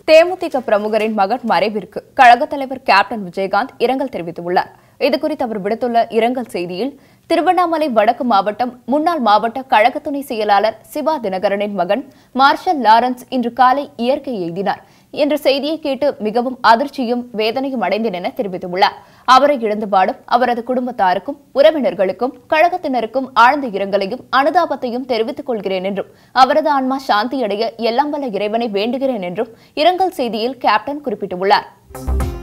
தேமுதிக பிரமுகரின் மகன் மறைவிற்கு கழகத் தலைவர் கேப்டன் விஜயகாந்த் இரங்கல் தெரிவித்துள்ளார் இதுகுறித்து அவர் விடுத்துள்ள இரங்கல் செய்தியில் திருவண்ணாமலை வடக்கு மாவட்டம் முன்னாள் மாவட்ட கழக துணை செயலாளர் சிவா தினகரனின் மகன் மார்ஷல் லாரன்ஸ் இன்று காலை இயற்கை எய்தினார் என்ற செய்தியை கேட்டு மிகவும் அதிர்ச்சியும் வேதனையும் அடைந்தேன் என தெரிவித்துள்ளார் அவரை இழந்து பாடும் அவரது குடும்பத்தாருக்கும் உறவினர்களுக்கும் கழகத்தினருக்கும் ஆழ்ந்த இரங்கலையும் அனுதாபத்தையும் தெரிவித்துக் கொள்கிறேன் என்றும் அவரது ஆன்மா சாந்தியடைய எல்லாம் வல்ல இறைவனை வேண்டுகிறேன் என்றும் இரங்கல் செய்தியில் கேப்டன் குறிப்பிட்டுள்ளார்